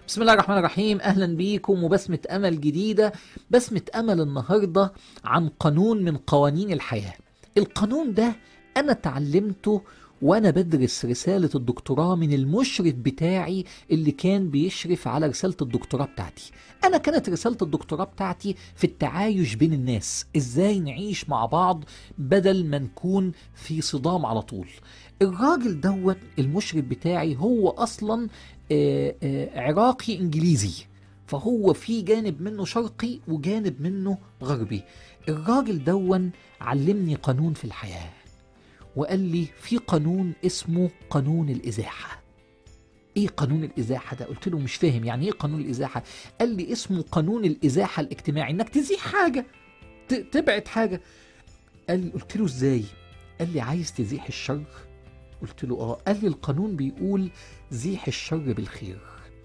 بسم الله الرحمن الرحيم اهلا بيكم وبسمة امل جديدة بسمة امل النهاردة عن قانون من قوانين الحياة القانون ده انا اتعلمته وانا بدرس رسالة الدكتوراه من المشرف بتاعي اللي كان بيشرف على رسالة الدكتوراه بتاعتي انا كانت رسالة الدكتوراه بتاعتي في التعايش بين الناس ازاي نعيش مع بعض بدل ما نكون في صدام على طول الراجل دوت المشرف بتاعي هو اصلا آه، آه، عراقي انجليزي فهو في جانب منه شرقي وجانب منه غربي الراجل دون علمني قانون في الحياة وقال لي في قانون اسمه قانون الإزاحة ايه قانون الازاحه ده قلت له مش فاهم يعني ايه قانون الازاحه قال لي اسمه قانون الازاحه الاجتماعي انك تزيح حاجه ت- تبعد حاجه قال لي قلت له ازاي قال لي عايز تزيح الشر قلت له اه قال لي القانون بيقول زيح الشر بالخير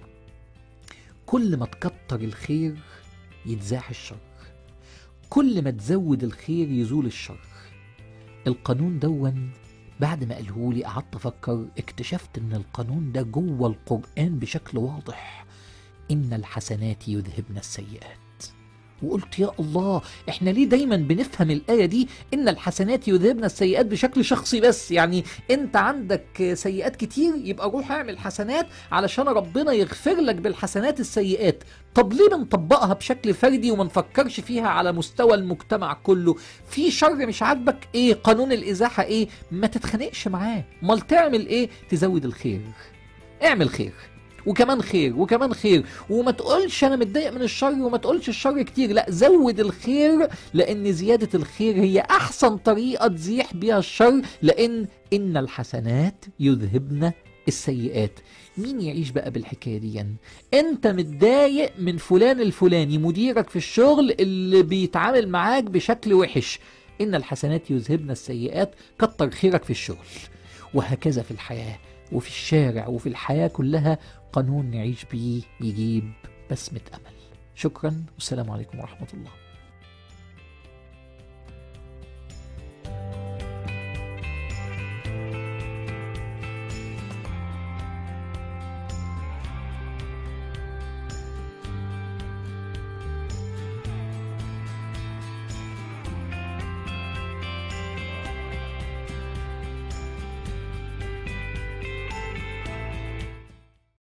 كل ما تكتر الخير يتزاح الشر كل ما تزود الخير يزول الشر القانون دون بعد ما قالهولي قعدت افكر اكتشفت ان القانون ده جوه القرآن بشكل واضح ان الحسنات يذهبن السيئات وقلت يا الله احنا ليه دايما بنفهم الآية دي ان الحسنات يذهبن السيئات بشكل شخصي بس يعني انت عندك سيئات كتير يبقى روح اعمل حسنات علشان ربنا يغفر لك بالحسنات السيئات طب ليه بنطبقها بشكل فردي وما نفكرش فيها على مستوى المجتمع كله في شر مش عاجبك ايه قانون الازاحة ايه ما تتخانقش معاه امال تعمل ايه تزود الخير اعمل خير وكمان خير وكمان خير وما تقولش انا متضايق من الشر وما تقولش الشر كتير لا زود الخير لان زيادة الخير هي احسن طريقة تزيح بيها الشر لان ان الحسنات يذهبن السيئات مين يعيش بقى بالحكاية دي انت متضايق من فلان الفلاني مديرك في الشغل اللي بيتعامل معاك بشكل وحش ان الحسنات يذهبن السيئات كتر خيرك في الشغل وهكذا في الحياة وفي الشارع وفي الحياة كلها قانون نعيش بيه يجيب بسمة أمل شكرا والسلام عليكم ورحمة الله